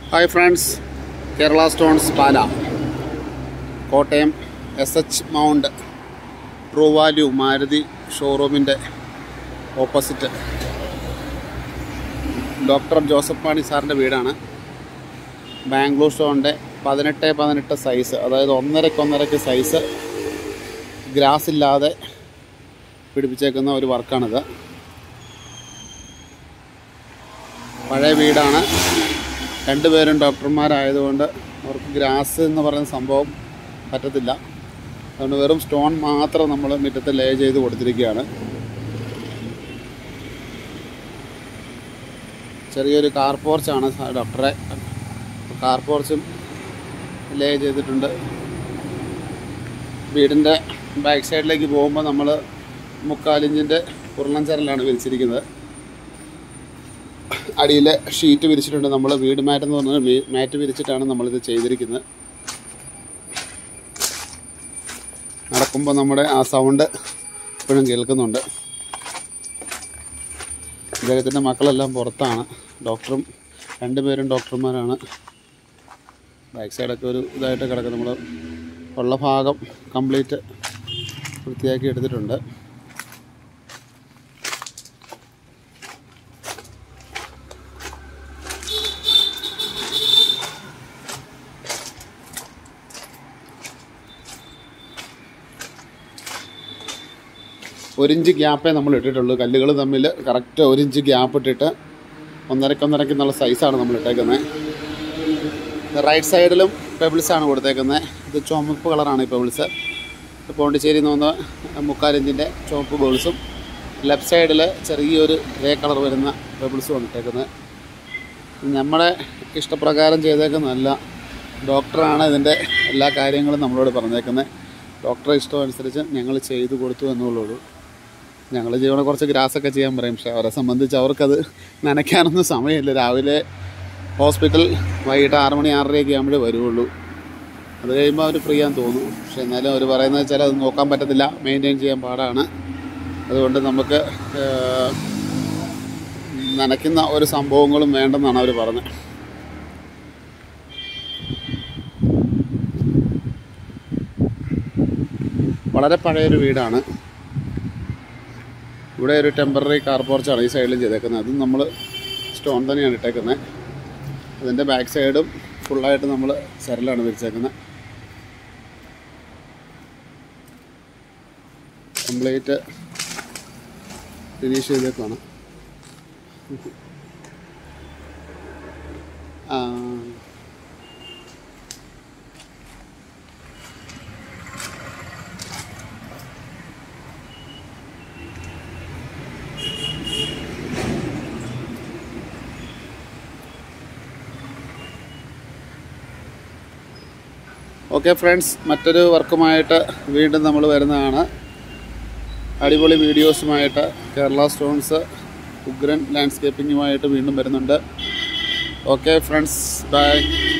hi friends Kerala stones Pala Kottayam S H mount true value Maruti ഷോറൂമിൻ്റെ opposite doctor Joseph പാണി സാറിൻ്റെ വീടാണ് ബാംഗ്ലൂർ സ്റ്റോണിൻ്റെ പതിനെട്ട് പതിനെട്ട് സൈസ് അതായത് ഒന്നരക്ക് ഒന്നരക്ക് സൈസ് ഗ്രാസ് ഇല്ലാതെ പിടിപ്പിച്ചേക്കുന്ന ഒരു വർക്കാണിത് പഴയ വീടാണ് രണ്ടുപേരും ഡോക്ടർമാരായതുകൊണ്ട് അവർക്ക് ഗ്രാസ് എന്ന് പറയുന്ന സംഭവം പറ്റത്തില്ല അതുകൊണ്ട് വെറും സ്റ്റോൺ മാത്രം നമ്മൾ മുറ്റത്ത് ലേ ചെയ്ത് കൊടുത്തിരിക്കുകയാണ് ചെറിയൊരു കാർ പോർച്ചാണ് ഡോക്ടറെ കാർ പോർച്ചും ലേ ചെയ്തിട്ടുണ്ട് വീടിൻ്റെ ബാക്ക് സൈഡിലേക്ക് പോകുമ്പോൾ നമ്മൾ മുക്കാലിഞ്ചിൻ്റെ ഉരുളൻ ചരലാണ് വിരിച്ചിരിക്കുന്നത് അടിയിൽ ഷീറ്റ് വിരിച്ചിട്ടുണ്ട് നമ്മൾ വീട് മാറ്റ് എന്ന് പറഞ്ഞാൽ വീ- മാറ്റ് വിരിച്ചിട്ടാണ് നമ്മളിത് ചെയ്തിരിക്കുന്നത് നടക്കുമ്പോൾ നമ്മുടെ ആ സൗണ്ട് ഇപ്പോഴും കേൾക്കുന്നുണ്ട് ഇദ്ദേഹത്തിൻ്റെ മക്കളെല്ലാം പുറത്താണ് ഡോക്ടറും രണ്ടുപേരും ഡോക്ടർമാരാണ് ബാക്ക് സൈഡൊക്കെ ഒരു ഇതായിട്ട് കിടക്കും നമ്മൾ ഉള്ള ഭാഗം കംപ്ലീറ്റ് വൃത്തിയാക്കി എടുത്തിട്ടുണ്ട് ഒരിഞ്ച് ഗ്യാപ്പേ നമ്മൾ ഇട്ടിട്ടുള്ളൂ കല്ലുകൾ തമ്മിൽ കറക്റ്റ് ഒരിഞ്ച് ഗ്യാപ്പ് ഇട്ടിട്ട് ഒന്നരക്കൊന്നരക്ക് എന്നുള്ള സൈസാണ് നമ്മൾ ഇട്ടേക്കുന്നത് റൈറ്റ് സൈഡിലും പെബിൾസ് ആണ് കൊടുത്തേക്കുന്നത് ഇത് ചുമപ്പ് കളറാണ് ഈ പെബിൾസ് പോണ്ടിച്ചേരി എന്ന് വന്ന മുക്കാലിഞ്ചിൻ്റെ ചുവപ്പ് ബേൾസും ലെഫ്റ്റ് സൈഡിൽ ചെറിയൊരു ഗ്രേ കളർ വരുന്ന പെബിൾസും ആണ് ഇട്ടേക്കുന്നത് നമ്മുടെ ഇഷ്ടപ്രകാരം ചെയ്തേക്കുന്നതല്ല ഡോക്ടറാണ് ഇതിൻ്റെ എല്ലാ കാര്യങ്ങളും നമ്മളോട് പറഞ്ഞേക്കുന്നത് ഡോക്ടറെ ഇഷ്ടം അനുസരിച്ച് ഞങ്ങൾ ചെയ്തു കൊടുത്തു എന്നുള്ളൂ ഞങ്ങൾ ചെയ്യുന്ന കുറച്ച് ഗ്രാസൊക്കെ ചെയ്യാൻ പറയും പക്ഷേ അവരെ സംബന്ധിച്ച് അവർക്കത് നനയ്ക്കാനൊന്നും സമയമില്ല രാവിലെ ഹോസ്പിറ്റൽ വൈകിട്ട് ആറ് മണി ആറരയൊക്കെ ആകുമ്പോഴേ വരുള്ളൂ അത് കഴിയുമ്പോൾ അവർ ഫ്രീ ആണെന്ന് തോന്നും പക്ഷേ എന്നാലും അവർ പറയുന്നത് വെച്ചാൽ അത് നോക്കാൻ പറ്റത്തില്ല മെയിൻറ്റെയിൻ ചെയ്യാൻ പാടാണ് അതുകൊണ്ട് നമുക്ക് ഏഹ്, നനയ്ക്കുന്ന ഒരു സംഭവങ്ങളും വേണ്ടെന്നാണ് അവർ പറഞ്ഞത് വളരെ പഴയൊരു വീടാണ് ഇവിടെ ഒരു ടെമ്പററി കാർ പോർച്ചാണ് ഈ സൈഡിലും ചെയ്തേക്കുന്നത് അതും നമ്മൾ സ്റ്റോൺ തന്നെയാണ് ഇട്ടേക്കുന്നത് അതിൻ്റെ ബാക്ക് സൈഡും ഫുള്ളായിട്ട് നമ്മൾ ചരലാണ് വിരിച്ചേക്കുന്നത് കംപ്ലീറ്റ് ഫിനിഷ് ചെയ്തേക്കാണ് ആ ഓക്കെ ഫ്രണ്ട്സ് മറ്റൊരു വർക്കുമായിട്ട് വീണ്ടും നമ്മൾ വരുന്നതാണ് അടിപൊളി വീഡിയോസുമായിട്ട് കേരള സ്റ്റോൺസ് ഉഗ്രൻ ലാൻഡ്സ്കേപ്പിങ്ങുമായിട്ട് വീണ്ടും വരുന്നുണ്ട് ഓക്കെ ഫ്രണ്ട്സ് ബൈ